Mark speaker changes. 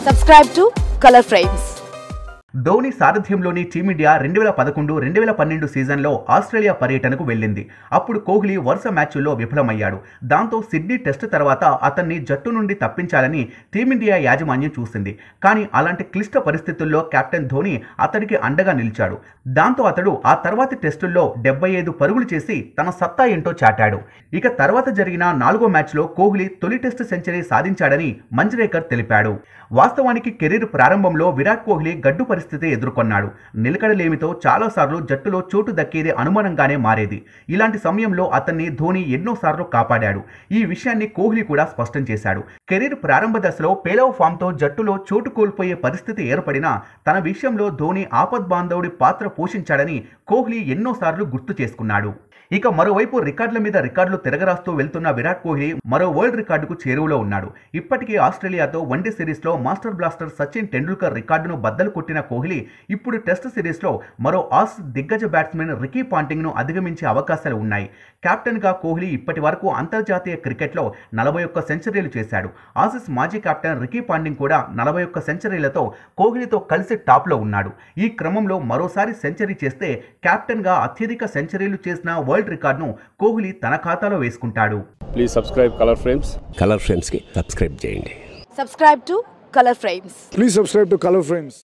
Speaker 1: Subscribe to Color Frames.
Speaker 2: Dhoni సారథ్యంలోని team India రెండు వేల పదకొండు రెండు వేల పన్నెండు సీజన్లో ఆస్ట్రేలియా పర్యటనకు వెళ్ళింది అప్పుడు కోహ్లీ వరుస మ్యాచ్ల్లో విఫలమయ్యాడు దాంతో సిడ్నీ టెస్ట్ తర్వాత అతన్ని జట్టు నుండి తప్పించాలని టీమిండియా యాజమాన్యం చూసింది కానీ అలాంటి క్లిష్ట పరిస్థితుల్లో కెప్టెన్ ధోని అతడికి అండగా నిలిచాడు దాంతో అతడు ఆ తర్వాతి టెస్టుల్లో డెబ్బై ఐదు పరుగులు చేసి తన సత్తా ఏంటో చాటాడు ఇక తర్వాత జరిగిన నాలుగో మ్యాచ్లో కోహ్లీ తొలి టెస్ట్ సెంచరీ సాధించాడని మంజ్రేకర్ తెలిపాడు వాస్తవానికి కెరీర్ ప్రారంభంలో విరాట్ కోహ్లీ గడ్డు పరిస్థితి ఎదుర్కొన్నాడు నిలకడలేమితో చాలాసార్లు జట్టులో చోటు దక్కేది అనుమానంగానే మారేది ఇలాంటి సమయంలో అతన్ని ధోని ఎన్నోసార్లు కాపాడాడు ఈ విషయాన్ని కోహ్లీ కూడా స్పష్టం చేశాడు కెరీర్ ప్రారంభ దశలో పేలవ ఫామ్తో జట్టులో చోటు కోల్పోయే పరిస్థితి ఏర్పడినా తన విషయంలో ధోని ఆపద్బాంధవుడి పాత్ర పోషించాడని కోహ్లీ ఎన్నోసార్లు గుర్తు చేసుకున్నాడు ఇక మరోవైపు రికార్డుల మీద రికార్డులు తిరగరాస్తూ వెళ్తున్న విరాట్ కోహ్లీ మరో వరల్డ్ రికార్డుకు చేరువలో ఉన్నాడు ఇప్పటికే ఆస్ట్రేలియాతో వన్డే సిరీస్లో మాస్టర్ బ్లాస్టర్ సచిన్ టెండూల్కర్ రికార్డును బద్దలు కొట్టిన కోహ్లీ ఇప్పుడు టెస్ట్ సిరీస్లో మరో ఆస్ దిగ్గజ బ్యాట్స్మెన్ రికీ పాంటింగ్ను అధిగమించే అవకాశాలు ఉన్నాయి కెప్టెన్గా కోహ్లీ ఇప్పటి వరకు అంతర్జాతీయ క్రికెట్లో నలభై ఒక్క సెంచరీలు చేశాడు ఆసిస్ మాజీ కెప్టెన్ రికీ పాంటింగ్ కూడా నలభై ఒక్క సెంచరీలతో కోహ్లీతో కలిసి టాప్లో ఉన్నాడు ఈ క్రమంలో మరోసారి సెంచరీ చేస్తే కెప్టెన్గా అత్యధిక సెంచరీలు చేసిన వరల్డ్ రికార్డును కోహ్లీ తన ఖాతాలో వేసుకుంటాడు
Speaker 3: please subscribe Color Frames
Speaker 4: Color ఫ్రేమ్స్కి సబ్స్క్రైబ్ చేయండి
Speaker 1: Subscribe to Color Frames.
Speaker 5: Please subscribe to Color Frames.